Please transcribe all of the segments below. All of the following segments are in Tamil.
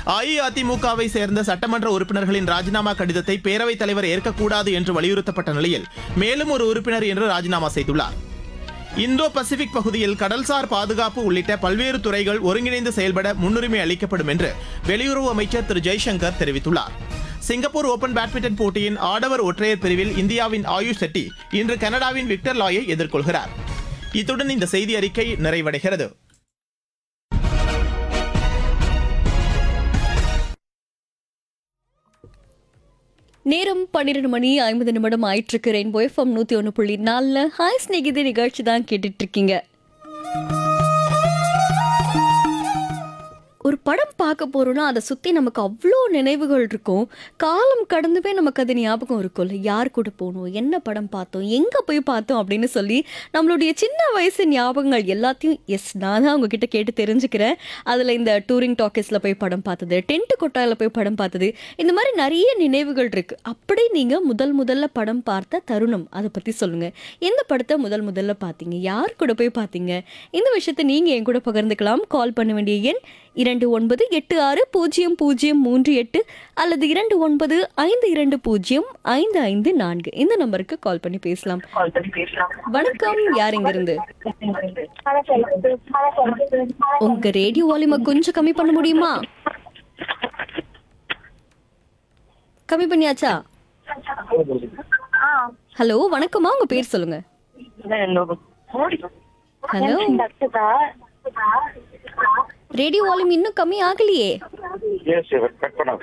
அஇஅதிமுகவை சேர்ந்த சட்டமன்ற உறுப்பினர்களின் ராஜினாமா கடிதத்தை பேரவைத் தலைவர் ஏற்கக்கூடாது என்று வலியுறுத்தப்பட்ட நிலையில் மேலும் ஒரு உறுப்பினர் இன்று ராஜினாமா செய்துள்ளார் இந்தோ பசிபிக் பகுதியில் கடல்சார் பாதுகாப்பு உள்ளிட்ட பல்வேறு துறைகள் ஒருங்கிணைந்து செயல்பட முன்னுரிமை அளிக்கப்படும் என்று வெளியுறவு அமைச்சர் திரு ஜெய்சங்கர் தெரிவித்துள்ளார் சிங்கப்பூர் ஓபன் பேட்மிண்டன் போட்டியின் ஆடவர் ஒற்றையர் பிரிவில் இந்தியாவின் ஆயுஷ் செட்டி இன்று கனடாவின் விக்டர் லாயை எதிர்கொள்கிறார் இத்துடன் இந்த செய்தி அறிக்கை நிறைவடைகிறது நேரம் பன்னிரெண்டு மணி ஐம்பது நிமிடம் ஆயிட்டிருக்கு ரெயின்போ எஃப்எம் நூற்றி ஒன்று புள்ளி நாலில் ஹாய் ஸ்நேகிதி நிகழ்ச்சி தான் கேட்டுட்டு இருக்கீங்க ஒரு படம் பார்க்க போறோம்னா அதை சுற்றி நமக்கு அவ்வளோ நினைவுகள் இருக்கும் காலம் கடந்துமே நமக்கு அது ஞாபகம் இருக்கும்ல யார் கூட போகணும் என்ன படம் பார்த்தோம் எங்கே போய் பார்த்தோம் அப்படின்னு சொல்லி நம்மளுடைய சின்ன வயசு ஞாபகங்கள் எல்லாத்தையும் எஸ் நான் தான் உங்ககிட்ட கேட்டு தெரிஞ்சுக்கிறேன் அதில் இந்த டூரிங் டாக்கீஸில் போய் படம் பார்த்தது டென்ட் கொட்டாயில் போய் படம் பார்த்தது இந்த மாதிரி நிறைய நினைவுகள் இருக்கு அப்படி நீங்கள் முதல் முதல்ல படம் பார்த்த தருணம் அதை பற்றி சொல்லுங்கள் எந்த படத்தை முதல் முதல்ல பார்த்தீங்க யார் கூட போய் பார்த்தீங்க இந்த விஷயத்தை நீங்கள் என் கூட பகிர்ந்துக்கலாம் கால் பண்ண வேண்டிய எண் இரண்டு ஒன்பது எட்டு ஆறு பூஜ்ஜியம் பூஜ்ஜியம் மூன்று எட்டு அல்லது இரண்டு ஒன்பது ஐந்து இரண்டு பூஜ்ஜியம் ஐந்து ஐந்து நான்கு இந்த நம்பருக்கு கால் பண்ணி பேசலாம் வணக்கம் யார் இங்கிருந்து உங்க ரேடியோ வால்யூமை கொஞ்சம் கம்மி பண்ண முடியுமா கம்மி பண்ணியாச்சா ஹலோ வணக்கம்மா உங்க பேர் சொல்லுங்க ஹலோ ரேடியோ வால்யூம் இன்னும் கம்மி ஆகலையே எஸ் கட் பண்ணாது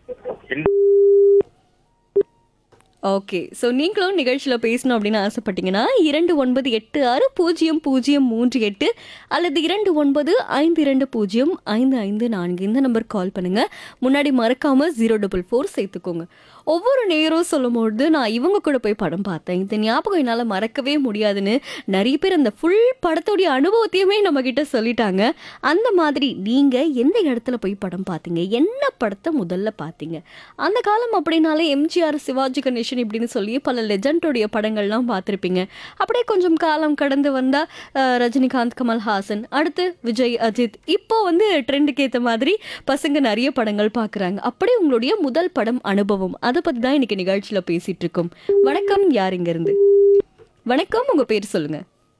ஓகே ஸோ நீங்களும் நிகழ்ச்சியில் பேசணும் அப்படின்னு ஆசைப்பட்டீங்கன்னா இரண்டு ஒன்பது எட்டு ஆறு பூஜ்ஜியம் பூஜ்ஜியம் மூன்று எட்டு அல்லது இரண்டு ஒன்பது ஐந்து இரண்டு பூஜ்ஜியம் ஐந்து ஐந்து நான்கு இந்த நம்பர் கால் பண்ணுங்க முன்னாடி மறக்காம ஜீரோ டபுள் ஃபோர் சேர்த்துக்கோங்க ஒவ்வொரு நேரம் சொல்லும்பொழுது நான் இவங்க கூட போய் படம் பார்த்தேன் இந்த ஞாபகம் என்னால் மறக்கவே முடியாதுன்னு நிறைய பேர் அந்த ஃபுல் படத்தோடைய அனுபவத்தையுமே நம்ம கிட்ட சொல்லிட்டாங்க அந்த மாதிரி நீங்கள் எந்த இடத்துல போய் படம் பார்த்தீங்க என்ன படத்தை முதல்ல பார்த்தீங்க அந்த காலம் அப்படின்னாலே எம்ஜிஆர் சிவாஜி கணேசன் இப்படின்னு சொல்லி பல லெஜண்டோடைய படங்கள்லாம் பார்த்துருப்பீங்க அப்படியே கொஞ்சம் காலம் கடந்து வந்தால் ரஜினிகாந்த் கமல்ஹாசன் அடுத்து விஜய் அஜித் இப்போ வந்து ட்ரெண்டுக்கு ஏற்ற மாதிரி பசங்க நிறைய படங்கள் பார்க்குறாங்க அப்படியே உங்களுடைய முதல் படம் அனுபவம் அதை பற்றி தான் இன்னைக்கு நிகழ்ச்சியில் பேசிட்டு இருக்கோம் வணக்கம் யார் இருந்து வணக்கம் உங்கள் பேர் சொல்லுங்க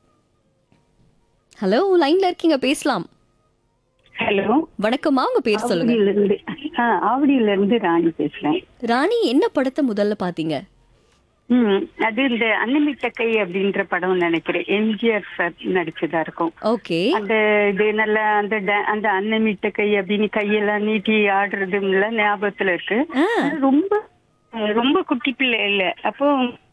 ஹலோ லைன்ல இருக்கீங்க பேசலாம் ஹலோ வணக்கம்மா உங்க பேர் சொல்லுங்க ஆவடியில இருந்து ஆ ஆவடியில இருந்து ராணி பேசுறேன் ராணி என்ன படத்தை முதல்ல பாத்தீங்க ம் அது இந்த அன்னமிட்ட கை அப்படின்ற படம் நினைக்கிறேன் எம்ஜிஆர் சார் நடிச்சதா இருக்கும் ஓகே அந்த இது நல்ல அந்த ட- அந்த அன்னமிட்ட கை அப்படின்னு கையெல்லாம் நீட்டி ஆடுறதுல ஞாபகத்துல இருக்கு ஆ, ஆனா ரொம்ப ரொம்ப குட்டி பிள்ளை இல்ல அப்போ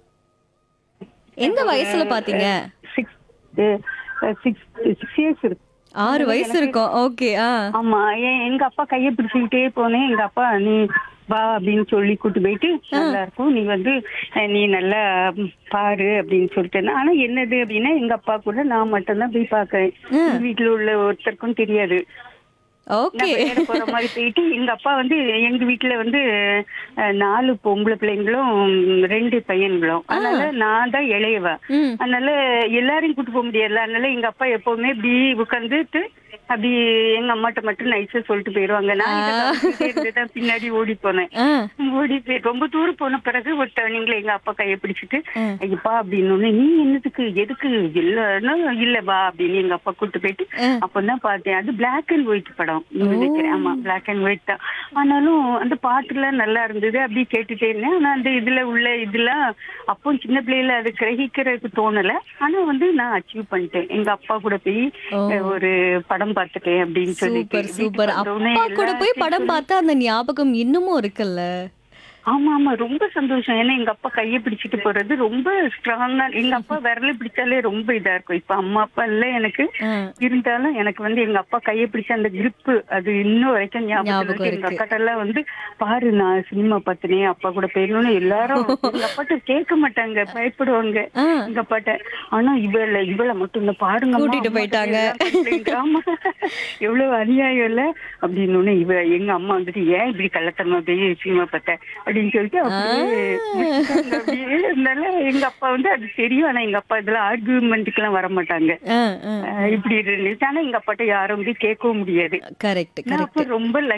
எந்த வயசுல பாத்தீங்க சிக்ஸ் சிக்ஸ் சிக்ஸ் இயர்ஸ் இருக்கு ஆறு வயசு இருக்கும் ஓகே ஆ ஆமா எ- எங்க அப்பா கைய பிடிச்சுக்கிட்டே போனேன் எங்க அப்பா நீ வா அப்படின்னு சொல்லி கூட்டு போயிட்டு நல்லா இருக்கும் நீ வந்து அஹ், நீ நல்லா ம், பாரு அப்படின்னு சொல்லிட்டு ஆனா என்னது அப்படின்னா எங்க அப்பா கூட நான் மட்டும்தான் போய் பாக்கேன் வீட்டுல உள்ள ஒருத்தருக்கும் தெரியாது ஓகே நான் வெளியில போற மாதிரி போயிட்டு எங்க அப்பா வந்து எங்க வீட்டுல வந்து அஹ், நாலு பொம்பளை பிள்ளைங்களும் ரெண்டு பையன்களும் அதனால நான் தான் இளையவ ம் அதனால எல்லாரையும் கூட்டு போக முடியாதுல்ல அதனால எங்க அப்பா எப்பவுமே இப்படி உட்காந்துட்டு அப்படி எங்க அம்மாட்ட மட்டும் நைஸா சொல்லிட்டு போயிருவாங்க நான் இதை கவனிச்சுட்டே இருந்துதான் பின்னாடி ஓடி போனேன் ஆ ஓடி போய் ரொம்ப தூரம் போன பிறகு ஒரு டர்னிங்ல எங்க அப்பா கையை பிடிச்சிட்டு ஆ. ஐயப்பா அப்படின்னு நீ என்னதுக்கு எதுக்கு இல்லன்னா இல்ல வா அப்படின்னு எங்க அப்பா கூட்டு போயிட்டு ஆ. அப்பதான் பார்த்தேன் அது பிளாக் அண்ட் ஒயிட் படம் நினைக்கிறேன் ஆமா பிளாக் அண்ட் ஒயிட் தான் ஆனாலும் அந்த பாட்டுலாம் நல்லா இருந்தது அப்படி கேட்டுட்டே இருந்தேன் ஆனா அந்த இதுல உள்ள இதெல்லாம் அப்போ சின்ன பிள்ளையில அது கிரகிக்கிறதுக்கு தோணல ஆனா வந்து நான் அச்சீவ் பண்ணிட்டேன் எங்க அப்பா கூட போய் ஓ. அஹ், ஒரு படம் பார்த்துட்டேன் அப்படின்னு சொல்லிட்டு சூப்பர் சூப்பர் வீட்டுக்கு வந்தவுடனே அப்பா கூட போய் எல்லாத்தையும் படம் பார்த்தா அந்த ஞாபகம் இன்னமும் இருக்குல்ல ஆமா ஆமா ரொம்ப சந்தோஷம் ஏன்னா எங்க அப்பா கையை பிடிச்சிட்டு போறது ரொம்ப ஸ்ட்ராங்கா எங்க அப்பா விரல பிடிச்சாலே ரொம்ப இதா இருக்கும் இப்ப அம்மா அப்பா இல்ல எனக்கு ஆ, இருந்தாலும் எனக்கு வந்து எங்க அப்பா கையை பிடிச்ச அந்த grip அது இன்னும் வரைக்கும் ஞாபகம் ஞாபகம் இருக்கு எங்க இருக்கு. அக்காட்ட எல்லாம் வந்து பாரு நான் சினிமா பார்த்தனே அப்பா கூட போயிருந்தோம்னு எல்லாரும் எங்க அப்பாட்ட கேட்க மாட்டாங்க பயப்படுவாங்க ஆ. எங்க அப்பாட்ட ஆனா இவள இவள மட்டும் இந்த பாருங்க அம்மா, கூட்டிட்டு அம்மா போயிட்டாங்க. கிட்ட எல்லாம் complaint. ஆமா எவ்வளவு அநியாயம் இல்ல அப்படின்னு இவ எங்க அம்மா வந்துட்டு ஏன் இப்படி கள்ளத்தனமா போய் சினிமா பார்த்த அப்படின்னு சொல்லிட்டு அப்படியே விட்டுட்டாங்க. அப்படியே இருந்தால எங்க அப்பா வந்து அது தெரியும் ஆனா எங்க அப்பா இதெல்லாம் ஆர்குமெண்ட்டுக்கு எல்லாம் வர மாட்டாங்க ஆ, ஆ. அஹ் இப்படி இருந்துச்சு ஆனா எங்க அப்பாட்ட யாரும் வந்து கேட்கவும் முடியாது கரெக்ட் நான் கரெக்ட் அப்ப ரொம்ப